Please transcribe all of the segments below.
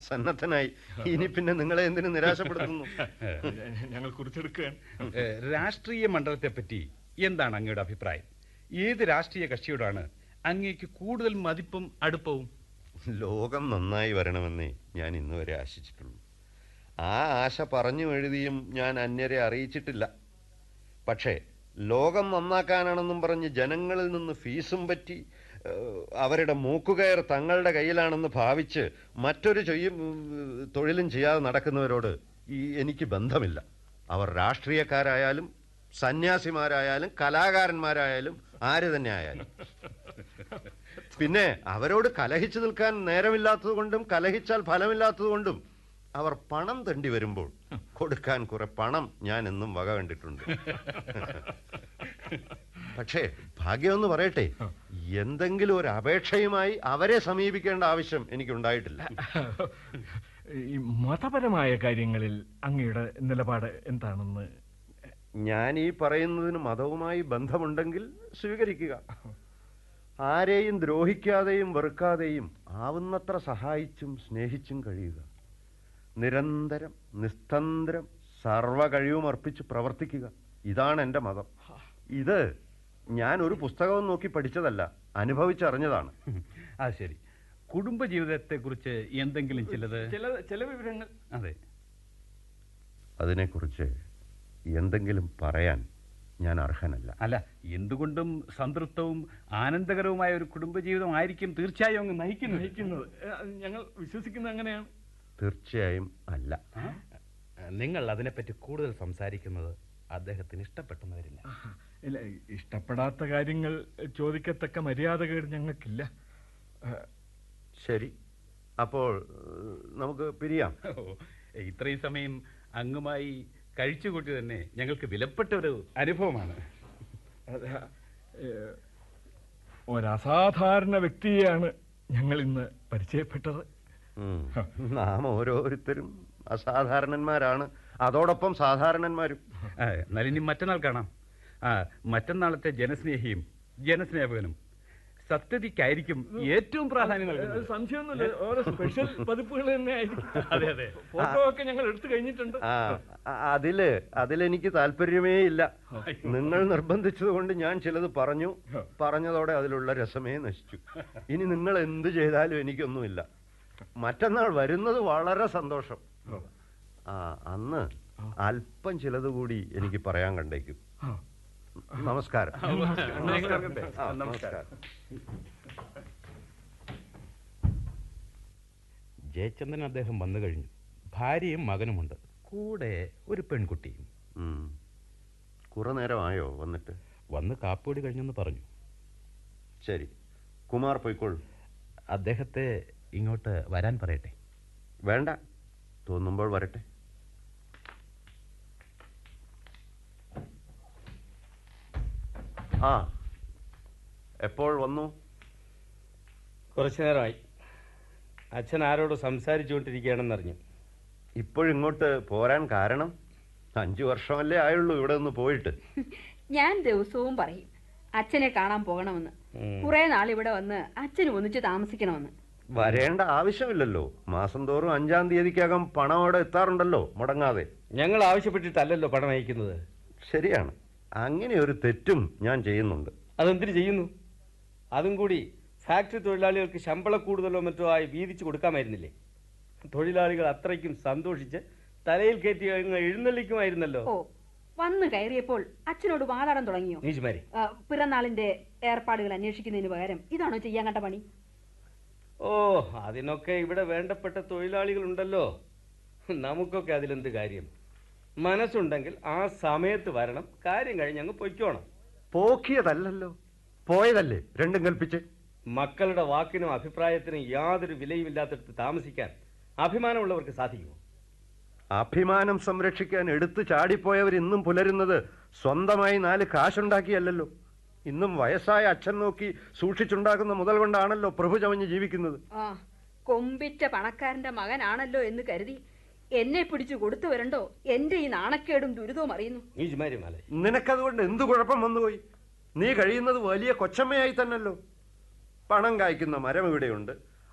സന്നദ്ധനായി ഇനി പിന്നെ നിങ്ങളെ എന്തിനു നിരാശപ്പെടുത്തുന്നു ഞങ്ങൾ കുറിച്ചെടുക്കുകയാണ് ഏ, രാഷ്ട്രീയ മണ്ഡലത്തെ പറ്റി എന്താണ് അങ്ങയുടെ അഭിപ്രായം ഏത് രാഷ്ട്രീയ കക്ഷിയോടാണ് അങ്ങേക്ക് കൂടുതൽ മതിപ്പും അടുപ്പവും ലോകം നന്നായി വരണമെന്നേ ഞാൻ ഇന്ന് വരെ ആശിച്ചിട്ടുള്ളൂ ആ ആശ പറഞ്ഞു എഴുതിയും ഞാൻ അന്യരെ അറിയിച്ചിട്ടില്ല പക്ഷേ ലോകം നന്നാക്കാനാണെന്നും പറഞ്ഞ് ജനങ്ങളിൽ നിന്ന് ഫീസും പറ്റി ഏഹ്, അവരുടെ മൂക്കുകയർ തങ്ങളുടെ കയ്യിലാണെന്ന് ഭാവിച്ച് മറ്റൊരു ചെയ്യും ഏഹ്, തൊഴിലും ചെയ്യാതെ നടക്കുന്നവരോട് ഈ എനിക്ക് ബന്ധമില്ല അവർ രാഷ്ട്രീയക്കാരായാലും സന്യാസിമാരായാലും കലാകാരന്മാരായാലും ആര് തന്നെ ആയാലും പിന്നെ അവരോട് കലഹിച്ചു നിൽക്കാൻ നേരമില്ലാത്തത് കൊണ്ടും കലഹിച്ചാൽ ഫലമില്ലാത്തത് കൊണ്ടും അവർ പണം തണ്ടി വരുമ്പോൾ കൊടുക്കാൻ കുറെ പണം ഞാൻ എന്നും വക കണ്ടിട്ടുണ്ട് പക്ഷേ ഭാഗ്യമെന്ന് പറയട്ടെ എന്തെങ്കിലും ഒരു അപേക്ഷയുമായി അവരെ സമീപിക്കേണ്ട ആവശ്യം എനിക്കുണ്ടായിട്ടില്ല ഈ മതപരമായ കാര്യങ്ങളിൽ അങ്ങയുടെ നിലപാട് എന്താണെന്ന് ഞാൻ ഈ പറയുന്നതിന് മതവുമായി ബന്ധമുണ്ടെങ്കിൽ സ്വീകരിക്കുക ആരെയും ദ്രോഹിക്കാതെയും വെറുക്കാതെയും ആവുന്നത്ര സഹായിച്ചും സ്നേഹിച്ചും കഴിയുക നിരന്തരം നിസ്തന്ത്രം സർവ കഴിവും അർപ്പിച്ച് പ്രവർത്തിക്കുക ഇതാണ് എൻ്റെ മതം ഇത് ഞാൻ ഒരു പുസ്തകവും നോക്കി പഠിച്ചതല്ല അനുഭവിച്ചറിഞ്ഞതാണ് ആ ശരി കുടുംബജീവിതത്തെക്കുറിച്ച് എന്തെങ്കിലും ചിലത് ചില ചില വിവരങ്ങൾ അതെ അതിനെക്കുറിച്ച് എന്തെങ്കിലും പറയാൻ ഞാൻ അർഹനല്ല അല്ല എന്തുകൊണ്ടും സംതൃപ്തവും ആനന്ദകരവുമായ ഒരു കുടുംബജീവിതം ആയിരിക്കും തീർച്ചയായും അങ്ങ് നയിക്കുന്നത് നയിക്കുന്നത് ഏ, ഞങ്ങൾ വിശ്വസിക്കുന്നത് അങ്ങനെയാണ് തീർച്ചയായും അല്ല നിങ്ങൾ അതിനെപ്പറ്റി കൂടുതൽ സംസാരിക്കുന്നത് അദ്ദേഹത്തിന് ഇഷ്ടപ്പെട്ടെന്ന് വരില്ല ഇല്ല ഇഷ്ടപ്പെടാത്ത കാര്യങ്ങൾ ചോദിക്കത്തക്ക മര്യാദകേട് ഞങ്ങൾക്കില്ല ഏ, ശരി അപ്പോൾ ഏഹ്, നമുക്ക് പിരിയാം ഓ, ഇത്രയും സമയം അങ്ങുമായി കഴിച്ചുകൂട്ടി തന്നെ ഞങ്ങൾക്ക് വിലപ്പെട്ട ഒരു അനുഭവമാണ് അത്, ഏ, ഒരസാധാരണ വ്യക്തിയെയാണ് ഞങ്ങൾ ഇന്ന് പരിചയപ്പെട്ടത് ഉം. നാം ഓരോരുത്തരും അസാധാരണന്മാരാണ് അതോടൊപ്പം സാധാരണന്മാരും ആ, എന്നാൽ ഇനി മറ്റന്നാൾ കാണാം ആ മറ്റന്നാളത്തെ ജനസ്നേഹിയും ജനസ്നേഹകനും സത്യതിക്കായിരിക്കും ഏറ്റവും പ്രാധാന്യം നൽകുന്നത് സംശയമൊന്നുമില്ല ഓരോ സ്പെഷ്യൽ പതിപ്പുകൾ തന്നെ ആയിരിക്കും അതെ അതെ ഫോട്ടോ ഒക്കെ ഞങ്ങൾ എടുത്തു കഴിഞ്ഞിട്ടുണ്ട് ആ അ- അതില് അതിലെനിക്ക് താല്പര്യമേ ഇല്ല നിങ്ങൾ നിർബന്ധിച്ചത് കൊണ്ട് ഞാൻ ചിലത് പറഞ്ഞു പറഞ്ഞതോടെ അതിലുള്ള രസമേ നശിച്ചു ഇനി നിങ്ങൾ എന്ത് ചെയ്താലും എനിക്കൊന്നുമില്ല മറ്റന്നാൾ വരുന്നത് വളരെ സന്തോഷം ആ അന്ന് അല്പം ചിലത് കൂടി എനിക്ക് പറയാൻ കണ്ടേക്കും ആ. നമസ്കാരം നമസ്കാരം. ആ, നമസ്കാരം ജയചന്ദ്രൻ അദ്ദേഹം വന്നു കഴിഞ്ഞു ഭാര്യയും മകനുമുണ്ട് കൂടെ ഒരു പെൺകുട്ടിയും ഉം. കുറെ നേരമായോ വന്നിട്ട് വന്ന് കാപ്പിയോടി കഴിഞ്ഞെന്ന് പറഞ്ഞു ശരി കുമാർ പോയിക്കോളൂ അദ്ദേഹത്തെ ഇങ്ങോട്ട് വരാൻ പറയട്ടെ വേണ്ട തോന്നുമ്പോൾ വരട്ടെ ആ എപ്പോൾ വന്നു കുറച്ചു നേരമായി അച്ഛൻ ആരോട് സംസാരിച്ചുകൊണ്ടിരിക്കുകയാണെന്നറിഞ്ഞു ഇപ്പോഴിങ്ങോട്ട് പോരാൻ കാരണം അഞ്ചു വർഷമല്ലേ ആയുള്ളൂ ഇവിടെ നിന്ന് പോയിട്ട് ഞാൻ ദിവസവും പറയും അച്ഛനെ കാണാൻ പോകണമെന്ന് ഉം. കുറെ നാൾ ഇവിടെ വന്ന് അച്ഛനും ഒന്നിച്ച് താമസിക്കണമെന്ന് വരേണ്ട ആവശ്യമില്ലല്ലോ മാസം തോറും അഞ്ചാം തീയതിക്കകം പണം അവിടെ എത്താറുണ്ടല്ലോ മുടങ്ങാതെ ഞങ്ങൾ ആവശ്യപ്പെട്ടിട്ടല്ലല്ലോ പണം അയക്കുന്നത് ശരിയാണ് അങ്ങനെ ഒരു തെറ്റും ഞാൻ ചെയ്യുന്നുണ്ട് അതെന്തിനു ചെയ്യുന്നു അതും കൂടി ഫാക്ടറി തൊഴിലാളികൾക്ക് ശമ്പള കൂടുതലോ മറ്റോ ആയി വീതിച്ചു കൊടുക്കാമായിരുന്നില്ലേ തൊഴിലാളികൾ അത്രയ്ക്കും സന്തോഷിച്ച് തലയിൽ കയറ്റി അങ്ങ് എഴുന്നള്ളിക്കുമായിരുന്നല്ലോ ഓ വന്നു കയറിയപ്പോൾ അച്ഛനോട് വാതാടാൻ തുടങ്ങിയോ നീച്ചുമാരി ആ, പിറന്നാളിന്റെ ഏർപ്പാടുകൾ അന്വേഷിക്കുന്നതിന് പകരം ഇതാണോ ചെയ്യാൻ കണ്ട പണി ഓ അതിനൊക്കെ ഇവിടെ വേണ്ടപ്പെട്ട തൊഴിലാളികളുണ്ടല്ലോ നമുക്കൊക്കെ അതിലെന്ത് കാര്യം മനസ്സുണ്ടെങ്കിൽ ആ സമയത്ത് വരണം കാര്യം കഴിഞ്ഞ് അങ്ങ് പൊയ്ക്കോണം പോക്കിയതല്ലല്ലോ പോയതല്ലേ രണ്ടും കൽപ്പിച്ച് മക്കളുടെ വാക്കിനും അഭിപ്രായത്തിനും യാതൊരു വിലയുമില്ലാത്തടത്ത് താമസിക്കാൻ അഭിമാനമുള്ളവർക്ക് സാധിക്കുമോ അഭിമാനം സംരക്ഷിക്കാൻ എടുത്തു ചാടിപ്പോയവർ ഇന്നും പുലരുന്നത് സ്വന്തമായി നാല് കാശുണ്ടാക്കിയല്ലല്ലോ ഇന്നും വയസ്സായ അച്ഛൻ നോക്കി സൂക്ഷിച്ചുണ്ടാക്കുന്ന മുതൽ കൊണ്ടാണല്ലോ പ്രഭു ചമഞ്ഞ് ജീവിക്കുന്നത് ആ കൊമ്പിറ്റ പണക്കാരന്റെ മകനാണല്ലോ എന്ന് കരുതി എന്നെ പിടിച്ചു കൊടുത്തു വരണ്ടോ എന്റെ ഈ നാണക്കേടും ദുരിതവും അറിയുന്നു നീച്ചുമാരി മാലേ നിനക്കതുകൊണ്ട് എന്തു കുഴപ്പം വന്നുപോയി നീ കഴിയുന്നത് വലിയ കൊച്ചമ്മയായി തന്നല്ലോ പണം കായ്ക്കുന്ന മരം ഇവിടെയുണ്ട്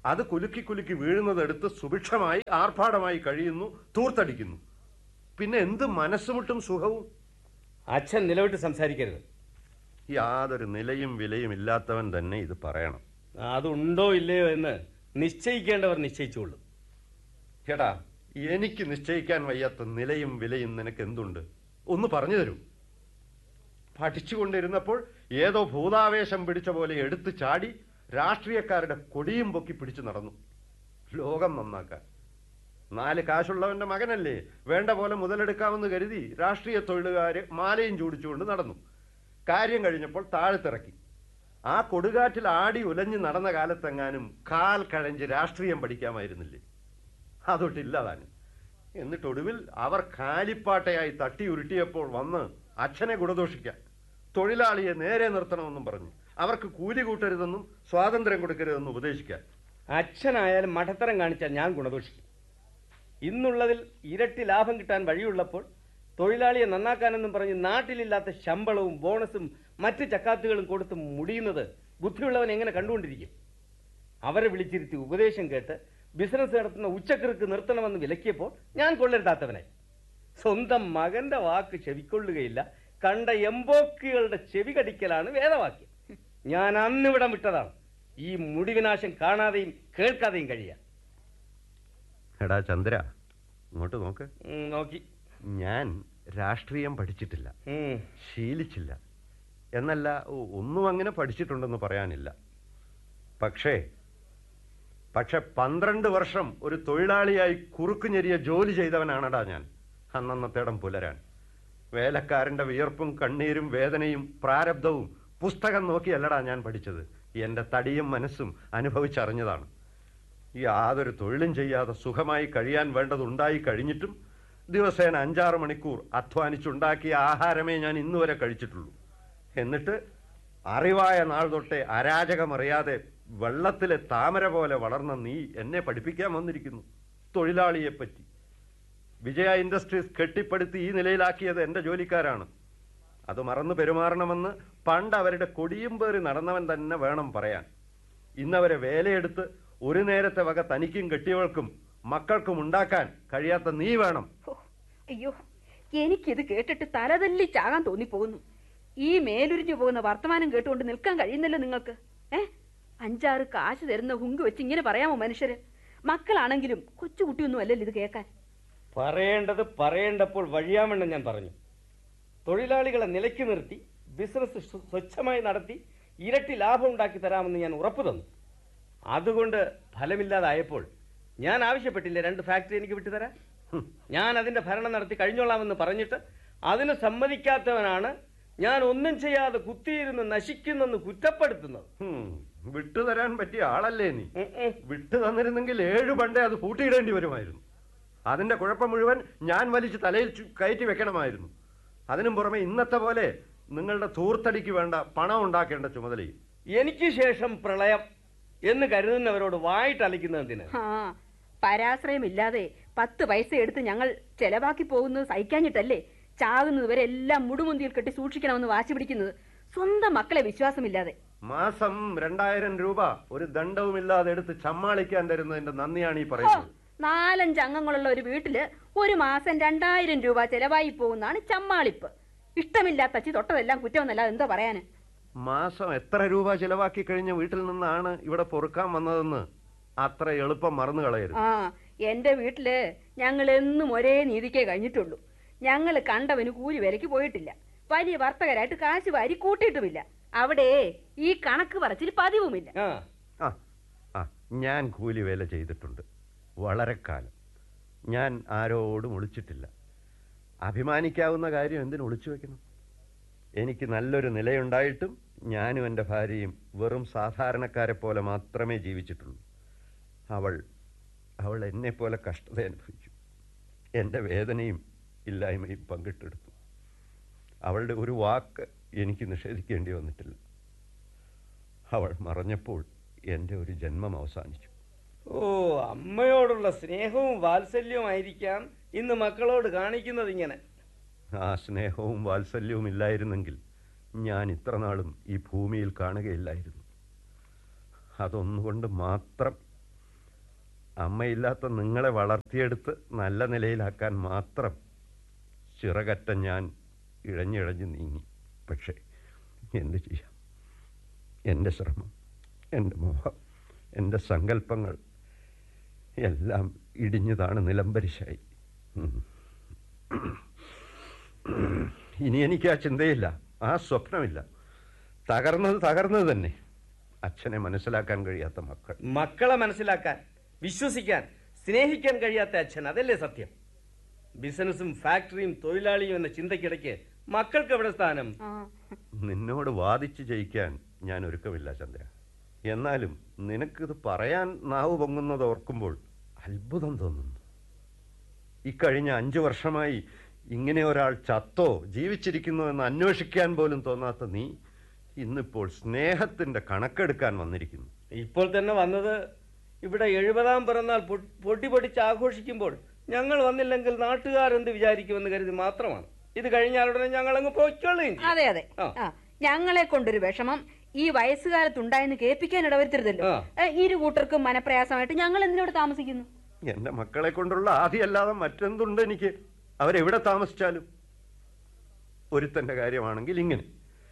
അത് കുലുക്കി കുലുക്കി വീഴുന്നതെടുത്ത് സുഭിക്ഷമായി ആർഭാടമായി കഴിയുന്നു തൂർത്തടിക്കുന്നു പിന്നെ എന്ത് മനസ്സുമുട്ടും സുഖവും അച്ഛൻ നിലവിട്ട് സംസാരിക്കരുത് യാതൊരു നിലയും വിലയും ഇല്ലാത്തവൻ തന്നെ ഇത് പറയണം അതുണ്ടോ ഇല്ലയോ എന്ന് നിശ്ചയിക്കേണ്ടവർ നിശ്ചയിച്ചുകൊള്ളു ചേട്ടാ എനിക്ക് നിശ്ചയിക്കാൻ വയ്യാത്ത നിലയും വിലയും നിനക്ക് എന്തുണ്ട് ഒന്ന് പറഞ്ഞു തരൂ പഠിച്ചുകൊണ്ടിരുന്നപ്പോൾ ഏതോ ഭൂതാവേശം പിടിച്ച പോലെ എടുത്തു ചാടി രാഷ്ട്രീയക്കാരുടെ കൊടിയും പൊക്കി പിടിച്ചു നടന്നു ലോകം നന്നാക്കാൻ നാല് കാശുള്ളവന്റെ മകനല്ലേ വേണ്ട പോലെ മുതലെടുക്കാമെന്ന് കരുതി രാഷ്ട്രീയ തൊഴിലുകാര് മാലയും ചൂടിച്ചുകൊണ്ട് നടന്നു കാര്യം കഴിഞ്ഞപ്പോൾ താഴ്ത്തിറക്കി ആ കൊടുകാറ്റിൽ ആടി ഉലഞ്ഞു നടന്ന കാലത്തെങ്ങാനും കാൽ കഴഞ്ച് രാഷ്ട്രീയം പഠിക്കാമായിരുന്നില്ലേ അതൊട്ടില്ലതാനും എന്നിട്ട് ഒടുവിൽ അവർ കാലിപ്പാട്ടയായി തട്ടി ഉരുട്ടിയപ്പോൾ വന്ന് അച്ഛനെ ഗുണദോഷിക്കാൻ തൊഴിലാളിയെ നേരെ നിർത്തണമെന്നും പറഞ്ഞു അവർക്ക് കൂലി കൂട്ടരുതെന്നും സ്വാതന്ത്ര്യം കൊടുക്കരുതെന്നും ഉപദേശിക്കാൻ അച്ഛനായാലും മഠത്തരം കാണിച്ചാൽ ഞാൻ ഗുണദോഷിക്കും ഇന്നുള്ളതിൽ ഇരട്ടി ലാഭം കിട്ടാൻ വഴിയുള്ളപ്പോൾ തൊഴിലാളിയെ നന്നാക്കാനെന്നും പറഞ്ഞ് നാട്ടിലില്ലാത്ത ശമ്പളവും ബോണസും മറ്റ് ചക്കാത്തുകളും കൊടുത്ത് മുടിയുന്നത് ബുദ്ധിയുള്ളവൻ എങ്ങനെ കണ്ടുകൊണ്ടിരിക്കും അവരെ വിളിച്ചിരുത്തി ഉപദേശം കേട്ട് ബിസിനസ് നടത്തുന്ന ഉച്ചക്കിറുക്ക് നിർത്തണമെന്ന് വിലക്കിയപ്പോൾ ഞാൻ കൊള്ളരുതാത്തവനായി സ്വന്തം മകന്റെ വാക്ക് ചെവിക്കൊള്ളുകയില്ല കണ്ട എംബോക്കികളുടെ ചെവി കടിക്കലാണ് വേദവാക്യം ഞാൻ അന്നിവിടം വിട്ടതാണ് ഈ മുടിവിനാശം കാണാതെയും കേൾക്കാതെയും കഴിയാം എടാ ചന്ദ്ര ഇങ്ങോട്ട് നോക്ക് ഉം, നോക്കി ഞാൻ രാഷ്ട്രീയം പഠിച്ചിട്ടില്ല ഉം. ശീലിച്ചില്ല എന്നല്ല ഒ- ഒന്നും അങ്ങനെ പഠിച്ചിട്ടുണ്ടെന്ന് പറയാനില്ല പക്ഷേ പക്ഷെ പന്ത്രണ്ട് വർഷം ഒരു തൊഴിലാളിയായി കുറുക്കുഞ്ഞെരിയ ജോലി ചെയ്തവനാണടാ ഞാൻ അന്നന്നത്തേടം പുലരാൻ വേലക്കാരന്റെ വിയർപ്പും കണ്ണീരും വേദനയും പ്രാരബ്ധവും പുസ്തകം നോക്കിയല്ലടാ ഞാൻ പഠിച്ചത് എന്റെ തടിയും മനസ്സും അനുഭവിച്ചറിഞ്ഞതാണ് യാതൊരു തൊഴിലും ചെയ്യാതെ സുഖമായി കഴിയാൻ വേണ്ടതുണ്ടായി കഴിഞ്ഞിട്ടും ദിവസേന അഞ്ചാറ് മണിക്കൂർ അധ്വാനിച്ചുണ്ടാക്കിയ ആഹാരമേ ഞാൻ ഇന്നുവരെ കഴിച്ചിട്ടുള്ളൂ എന്നിട്ട് അറിവായ നാൾ തൊട്ടേ അരാജകമറിയാതെ വെള്ളത്തിലെ താമര പോലെ വളർന്ന നീ എന്നെ പഠിപ്പിക്കാൻ വന്നിരിക്കുന്നു തൊഴിലാളിയെപ്പറ്റി വിജയ ഇൻഡസ്ട്രീസ് കെട്ടിപ്പടുത്തി ഈ നിലയിലാക്കിയത് എൻ്റെ ജോലിക്കാരാണ് അത് മറന്നു പെരുമാറണമെന്ന് പണ്ട് അവരുടെ കൊടിയും പേറി നടന്നവൻ തന്നെ വേണം പറയാൻ ഇന്നവരെ വേലയെടുത്ത് ഒരു നേരത്തെ വക തനിക്കും കെട്ടിയവൾക്കും മക്കൾക്കും ഉണ്ടാക്കാൻ കഴിയാത്ത നീ വേണം ഹോ, അയ്യോ എനിക്കിത് കേട്ടിട്ട് തലതല്ലി ചാകാൻ തോന്നിപ്പോകുന്നു ഈ മേലുരിഞ്ഞു പോകുന്ന വർത്തമാനം കേട്ടുകൊണ്ട് നിൽക്കാൻ കഴിയുന്നല്ലോ നിങ്ങൾക്ക് ഏ അഞ്ചാറ് കാശ് തരുന്ന ഹുങ്ക് വെച്ച് ഇങ്ങനെ പറയാമോ മനുഷ്യര് മക്കളാണെങ്കിലും കൊച്ചുകുട്ടിയൊന്നും അല്ലല്ലോ ഇത് കേൾക്കാൻ പറയേണ്ടത് പറയേണ്ടപ്പോൾ വഴിയാമെന്ന് ഞാൻ പറഞ്ഞു തൊഴിലാളികളെ നിലയ്ക്ക് നിർത്തി ബിസിനസ് സ്വ- സ്വച്ഛമായി നടത്തി ഇരട്ടി ലാഭം ഉണ്ടാക്കി തരാമെന്ന് ഞാൻ ഉറപ്പു തന്നു അതുകൊണ്ട് ഫലമില്ലാതായപ്പോൾ ഞാൻ ആവശ്യപ്പെട്ടില്ല രണ്ട് ഫാക്ടറി എനിക്ക് വിട്ടുതരാൻ ഞാൻ അതിന്റെ ഭരണം നടത്തി കഴിഞ്ഞോളാമെന്ന് പറഞ്ഞിട്ട് അതിന് സമ്മതിക്കാത്തവനാണ് ഞാൻ ഒന്നും ചെയ്യാതെ കുത്തിയിരുന്ന് നശിക്കുന്നെന്ന് കുറ്റപ്പെടുത്തുന്നത് ഹും, വിട്ടുതരാൻ പറ്റിയ ആളല്ലേ നീ ഉം ഉം. വിട്ടു തന്നിരുന്നെങ്കിൽ ഏഴു പണ്ടേ അത് പൂട്ടിയിടേണ്ടി വരുമായിരുന്നു അതിന്റെ കുഴപ്പം മുഴുവൻ ഞാൻ വലിച്ച് തലയിൽ ചു- കയറ്റി വെക്കണമായിരുന്നു അതിനും പുറമെ ഇന്നത്തെ പോലെ നിങ്ങളുടെ തൂർത്തടിക്ക് വേണ്ട പണം ഉണ്ടാക്കേണ്ട ചുമതലയും എനിക്ക് ശേഷം പ്രളയം എന്ന് കരുതുന്നവരോട് വായിട്ടലിക്കുന്നത് എന്തിന് ആ പരാശ്രയമില്ലാതെ പത്ത് പൈസ എടുത്ത് ഞങ്ങൾ ചെലവാക്കി പോകുന്നത് സഹിക്കാഞ്ഞിട്ടല്ലേ ചാകുന്നത് വരെ എല്ലാം മുടുമുന്തിയിൽ കെട്ടി സൂക്ഷിക്കണമെന്ന് വാശി പിടിക്കുന്നത് സ്വന്തം മക്കളെ വിശ്വാസമില്ലാതെ മാസം രണ്ടായിരം രൂപ ഒരു ദണ്ഡവുമില്ലാതെ എടുത്ത് ചമ്മാളിക്കാൻ തരുന്നതിന്റെ നന്ദിയാണ് ഈ ഹോ, പറയുന്നത് നാലഞ്ച് അംഗങ്ങളുള്ള ഒരു വീട്ടില് ഒരു മാസം രണ്ടായിരം രൂപ ചെലവായി പോകുന്നതാണ് ചമ്മാളിപ്പ് ഇഷ്ടമില്ലാത്ത അച്ചി തൊട്ടതെല്ലാം കുറ്റമെന്നല്ല എന്താ പറയാന് മാസം എത്ര രൂപ ചിലവാക്കി കഴിഞ്ഞ വീട്ടിൽ നിന്നാണ് ഇവിടെ പൊറുക്കാൻ വന്നതെന്ന് അത്ര എളുപ്പം മറന്നു കളയരുത് ആ എന്റെ വീട്ടില് ഞങ്ങൾ എന്നും ഒരേ നീതിക്കേ കഴിഞ്ഞിട്ടുള്ളൂ ഞങ്ങൾ കണ്ടവന് കൂലി വിലക്ക് പോയിട്ടില്ല വലിയ വർത്തകരായിട്ട് കാശ് വാരി കൂട്ടിയിട്ടുമില്ല അവിടെ ഈ കണക്ക് പറച്ചിൽ പതിവുമില്ല ആ ആ ആ ഞാൻ കൂലി വേല ചെയ്തിട്ടുണ്ട് വളരെ കാലം ഞാൻ ആരോടും ഒളിച്ചിട്ടില്ല അഭിമാനിക്കാവുന്ന കാര്യം എന്തിനു ഒളിച്ചു വെക്കണം എനിക്ക് നല്ലൊരു നിലയുണ്ടായിട്ടും ഞാനും എൻ്റെ ഭാര്യയും വെറും സാധാരണക്കാരെ പോലെ മാത്രമേ ജീവിച്ചിട്ടുള്ളൂ അവൾ അവൾ എന്നെപ്പോലെ കഷ്ടത അനുഭവിച്ചു എൻ്റെ വേദനയും ഇല്ലായ്മയും പങ്കിട്ടെടുത്തു അവളുടെ ഒരു വാക്ക് എനിക്ക് നിഷേധിക്കേണ്ടി വന്നിട്ടില്ല അവൾ മറഞ്ഞപ്പോൾ എൻ്റെ ഒരു ജന്മം അവസാനിച്ചു ഓ അമ്മയോടുള്ള സ്നേഹവും വാത്സല്യവും ആയിരിക്കാം ഇന്ന് മക്കളോട് കാണിക്കുന്നത് ഇങ്ങനെ ആ സ്നേഹവും വാത്സല്യവും ഇല്ലായിരുന്നെങ്കിൽ ഞാൻ ഇത്ര നാളും ഈ ഭൂമിയിൽ കാണുകയില്ലായിരുന്നു അതൊന്നുകൊണ്ട് മാത്രം അമ്മയില്ലാത്ത നിങ്ങളെ വളർത്തിയെടുത്ത് നല്ല നിലയിലാക്കാൻ മാത്രം ചിറകറ്റ ഞാൻ ഇഴഞ്ഞിഴഞ്ഞ് നീങ്ങി പക്ഷേ എന്ത് ചെയ്യാം എൻ്റെ ശ്രമം എൻ്റെ മോഹം എൻ്റെ സങ്കല്പങ്ങൾ എല്ലാം ഇടിഞ്ഞതാണ് നിലംപരിശായി ഉം. ഇനി എനിക്ക് ആ ചിന്തയില്ല ആ സ്വപ്നമില്ല തകർന്നത് തകർന്നത് തന്നെ അച്ഛനെ മനസ്സിലാക്കാൻ കഴിയാത്ത മക്കൾ മക്കളെ മനസ്സിലാക്കാൻ വിശ്വസിക്കാൻ സ്നേഹിക്കാൻ കഴിയാത്ത അച്ഛൻ അതല്ലേ സത്യം ബിസിനസ്സും ഫാക്ടറിയും തൊഴിലാളിയും എന്ന ചിന്തയ്ക്കിടയ്ക്ക് മക്കൾക്ക് എവിടെ സ്ഥാനം ആ നിന്നോട് വാദിച്ച് ജയിക്കാൻ ഞാൻ ഒരുക്കമില്ല ചന്ദ്ര എന്നാലും നിനക്കിത് പറയാൻ നാവ് പൊങ്ങുന്നത് ഓർക്കുമ്പോൾ അത്ഭുതം തോന്നുന്നു ഇക്കഴിഞ്ഞ അഞ്ചു വർഷമായി ഇങ്ങനെ ഒരാൾ ചത്തോ ജീവിച്ചിരിക്കുന്നോ എന്ന് അന്വേഷിക്കാൻ പോലും തോന്നാത്ത നീ ഇന്നിപ്പോൾ സ്നേഹത്തിന്റെ കണക്കെടുക്കാൻ വന്നിരിക്കുന്നു ഇപ്പോൾ തന്നെ വന്നത് ഇവിടെ എഴുപതാം പിറന്നാൾ പൊ- പൊട്ടി പൊട്ടിച്ച് ആഘോഷിക്കുമ്പോൾ ഞങ്ങൾ വന്നില്ലെങ്കിൽ നാട്ടുകാരെന്ത് വിചാരിക്കുമെന്ന് കരുതി മാത്രമാണ് ഇത് കഴിഞ്ഞാലുടനെ ഞങ്ങൾ അങ്ങ് പോയിക്കൊള്ളുകയും ചെയ്യും. അതെ അതെ ആ. ആ ഞങ്ങളെ കൊണ്ടൊരു വിഷമം ഈ വയസ്സുകാലത്തുണ്ടായെന്ന് കേൾപ്പിക്കാൻ ഇടവരുത്തരുതല്ലോ ആ. ഏ, ഇരു കൂട്ടർക്കും മനപ്രയാസമായിട്ട് ഞങ്ങൾ എന്തിനോട് താമസിക്കുന്നു എന്റെ മക്കളെ കൊണ്ടുള്ള ആദിയല്ലാതെ മറ്റെന്തുണ്ട് എനിക്ക് അവരെവിടെ താമസിച്ചാലും ഒരുത്തന്റെ കാര്യമാണെങ്കിൽ ഇങ്ങനെ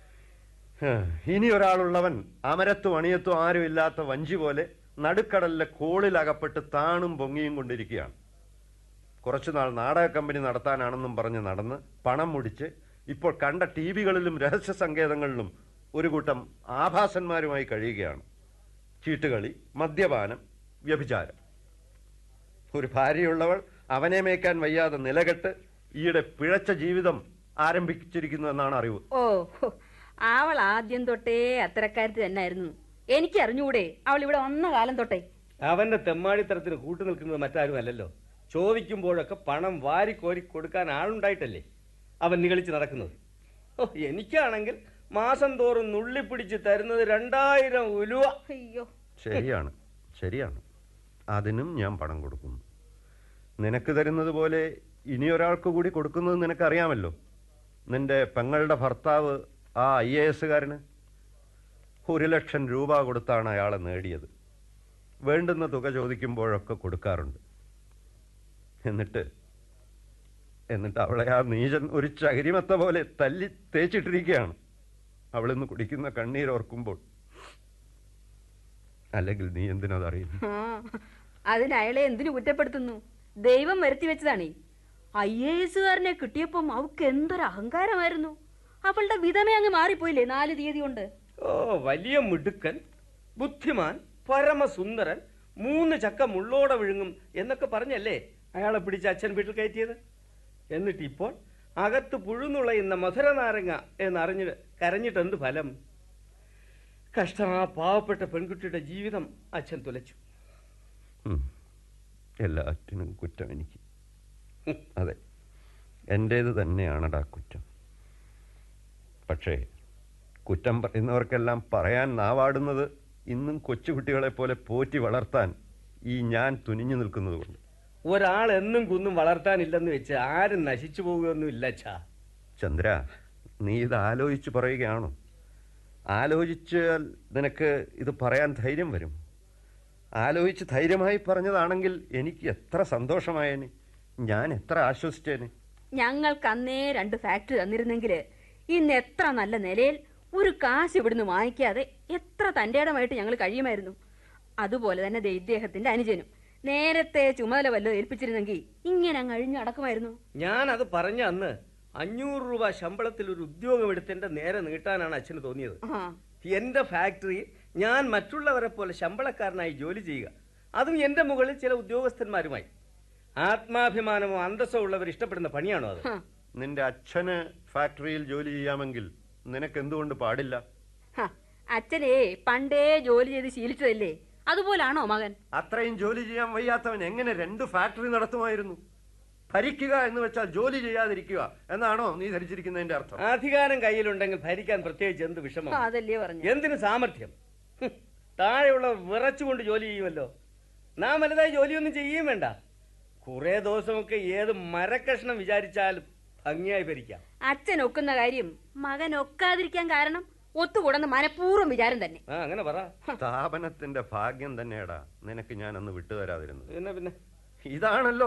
ഹാ, ഇനി ഒരാളുള്ളവൻ അമരത്തും അണിയത്തും ആരും ഇല്ലാത്ത വഞ്ചി പോലെ നടുക്കടലിലെ കോളിലകപ്പെട്ട് താണും പൊങ്ങിയും കൊണ്ടിരിക്കുകയാണ് കുറച്ചുനാൾ നാടക കമ്പനി നടത്താനാണെന്നും പറഞ്ഞ് നടന്ന് പണം മുടിച്ച് ഇപ്പോൾ കണ്ട ടി വികളിലും രഹസ്യ സങ്കേതങ്ങളിലും ഒരു കൂട്ടം ആഭാസന്മാരുമായി കഴിയുകയാണ് ചീട്ടുകളി മദ്യപാനം വ്യഭിചാരം ഒരു ഭാര്യയുള്ളവൾ അവനെ മേയ്ക്കാൻ വയ്യാതെ നിലകെട്ട് ഈയിടെ പിഴച്ച ജീവിതം ആരംഭിച്ചിരിക്കുന്നു എന്നാണ് അറിവ് ഓ ഹോ, അവൾ ആദ്യം തൊട്ടേ അത്തരക്കാരത്തി തന്നെയായിരുന്നു എനിക്ക് അറിഞ്ഞുകൂടെ അവൾ ഇവിടെ വന്ന കാലം തൊട്ടേ അവന്റെ തെമ്മാടിത്തരത്തിന് കൂട്ടു നിൽക്കുന്നത് മറ്റാരും അല്ലല്ലോ ചോദിക്കുമ്പോഴൊക്കെ പണം വാരിക്കോരി കൊടുക്കാൻ ആളുണ്ടായിട്ടല്ലേ അവൻ നികളിച്ച് നടക്കുന്നത് ഓ എനിക്കാണെങ്കിൽ മാസം തോറും നുള്ളിപ്പിടിച്ച് തരുന്നത് രണ്ടായിരം ഉലുവ അയ്യോ ശരിയാണ് ശരിയാണ് അതിനും ഞാൻ പണം കൊടുക്കുന്നു നിനക്ക് തരുന്നത് പോലെ ഇനി ഒരാൾക്ക് കൂടി കൊടുക്കുന്നത് നിനക്കറിയാമല്ലോ നിന്റെ പെങ്ങളുടെ ഭർത്താവ് ആ ഐ എ എസുകാരന് ഒരു ലക്ഷം രൂപ കൊടുത്താണ് അയാളെ നേടിയത് വേണ്ടുന്ന തുക ചോദിക്കുമ്പോഴൊക്കെ കൊടുക്കാറുണ്ട് എന്നിട്ട് എന്നിട്ട് അവളെ ആ നീചൻ ഒരു ചകിരിമത്ത പോലെ തല്ലി തേച്ചിട്ടിരിക്കുകയാണ് അവളിന്ന് കുടിക്കുന്ന കണ്ണീരോർക്കുമ്പോൾ അല്ലെങ്കിൽ നീ എന്തിനതറിയുന്നു ആ, അതിന് അയാളെ എന്തിനു കുറ്റപ്പെടുത്തുന്നു ദൈവം വരുത്തി വെച്ചതാണേ ഐ എ എസുകാരനെ കിട്ടിയപ്പം അവക്ക് എന്തൊരു അഹങ്കാരമായിരുന്നു അവളുടെ വിധമേ അങ്ങ് മാറിപ്പോയില്ലേ നാല് തീയതി കൊണ്ട് ഓ വലിയ മിടുക്കൻ ബുദ്ധിമാൻ പരമസുന്ദരൻ മൂന്ന് ചക്ക മുള്ളോടെ വിഴുങ്ങും എന്നൊക്കെ പറഞ്ഞല്ലേ അയാളെ പിടിച്ച് അച്ഛൻ വീട്ടിൽ കയറ്റിയത് എന്നിട്ട് ഇപ്പോൾ അകത്ത് പുഴുന്നുളയുന്ന മധുര നാരങ്ങ എന്നറിഞ്ഞ് കരഞ്ഞിട്ട് എന്ത് ഫലം കഷ്ടം ആ പാവപ്പെട്ട പെൺകുട്ടിയുടെ ജീവിതം അച്ഛൻ തുലച്ചു ഉം. എല്ലാറ്റിനും കുറ്റം എനിക്ക് അതെ എൻ്റേത് തന്നെയാണടാ കുറ്റം പക്ഷേ കുറ്റം പറയുന്നവർക്കെല്ലാം പറയാൻ നാവാടുന്നത് ഇന്നും കൊച്ചുകുട്ടികളെ പോലെ പോറ്റി വളർത്താൻ ഈ ഞാൻ തുനിഞ്ഞു നിൽക്കുന്നത് കൊണ്ട് ഒരാൾ എന്നും കുന്നും വളർത്താനില്ലെന്ന് വെച്ച് ആരും നശിച്ചു പോവുകയൊന്നുമില്ല അച്ഛാ ചന്ദ്ര നീ ഇത് ആലോചിച്ച് പറയുകയാണോ ആലോചിച്ചാൽ നിനക്ക് ഇത് പറയാൻ ധൈര്യം വരും ആലോചിച്ച് ധൈര്യമായി പറഞ്ഞതാണെങ്കിൽ എനിക്ക് എത്ര സന്തോഷമായേനെ ഞാൻ എത്ര ആശ്വസിച്ചേനെ ഞങ്ങൾക്ക് അന്നേ രണ്ട് ഫാക്ടറി തന്നിരുന്നെങ്കിൽ ഇന്ന് എത്ര നല്ല നിലയിൽ ഒരു കാശ് ഇവിടുന്ന് വാങ്ങിക്കാതെ എത്ര തൻ്റെടമായിട്ട് ഞങ്ങൾ കഴിയുമായിരുന്നു അതുപോലെ തന്നെ ദേ ഇദ്ദേഹത്തിന്റെ അനുജനും നേരത്തെ ചുമതല വല്ലതും ഏൽപ്പിച്ചിരുന്നെങ്കിൽ ഇങ്ങനെ അങ്ങ് അഴിഞ്ഞു നടക്കുമായിരുന്നു ഞാൻ അത് പറഞ്ഞ അന്ന് അഞ്ഞൂറ് രൂപ ശമ്പളത്തിൽ ഒരു ഉദ്യോഗം എടുത്തെന്റെ നേരെ നീട്ടാനാണ് അച്ഛന് തോന്നിയത് ആ എന്റെ ഫാക്ടറിയിൽ ഞാൻ മറ്റുള്ളവരെ പോലെ ശമ്പളക്കാരനായി ജോലി ചെയ്യുക അതും എന്റെ മുകളിൽ ചില ഉദ്യോഗസ്ഥന്മാരുമായി ആത്മാഭിമാനമോ അന്തസ്സോ ഉള്ളവർ ഇഷ്ടപ്പെടുന്ന പണിയാണോ അത് ഹ, നിന്റെ അച്ഛന് ഫാക്ടറിയിൽ ജോലി ചെയ്യാമെങ്കിൽ നിനക്ക് എന്തുകൊണ്ട് പാടില്ല ഹ, അച്ഛനെ പണ്ടേ ജോലി ചെയ്ത് ശീലിച്ചതല്ലേ അതുപോലാണോ മകൻ അത്രയും ജോലി ചെയ്യാൻ വയ്യാത്തവൻ എങ്ങനെ രണ്ട് ഫാക്ടറി നടത്തുമായിരുന്നു ഭരിക്കുക എന്ന് വെച്ചാൽ ജോലി ചെയ്യാതിരിക്കുക എന്നാണോ നീ ധരിച്ചിരിക്കുന്നതിന്റെ അർത്ഥം അധികാരം കയ്യിലുണ്ടെങ്കിൽ ഭരിക്കാൻ പ്രത്യേകിച്ച് എന്ത് വിഷമം ആ, അതല്ലേ പറഞ്ഞു എന്തിന് സാമർഥ്യം ഹും, താഴെയുള്ള വിറച്ചുകൊണ്ട് ജോലി ചെയ്യുമല്ലോ നാം വലുതായി ജോലിയൊന്നും ചെയ്യുകയും വേണ്ട കുറെ ദിവസമൊക്കെ ഏത് മരക്കഷ്ണം വിചാരിച്ചാലും ഭംഗിയായി ഭരിക്കാം അച്ഛൻ ഒക്കുന്ന കാര്യം മകൻ ഒക്കാതിരിക്കാൻ കാരണം ഒത്തുകൂടെന്ന് മനഃപൂർവ്വം വിചാരം തന്നെ ആ അങ്ങനെ പറ സ്ഥാപനത്തിന്റെ ഭാഗ്യം തന്നെയാടാ നിനക്ക് ഞാൻ അന്ന് വിട്ടുതരാതിരുന്നത് പിന്നെ പിന്നെ ഇതാണല്ലോ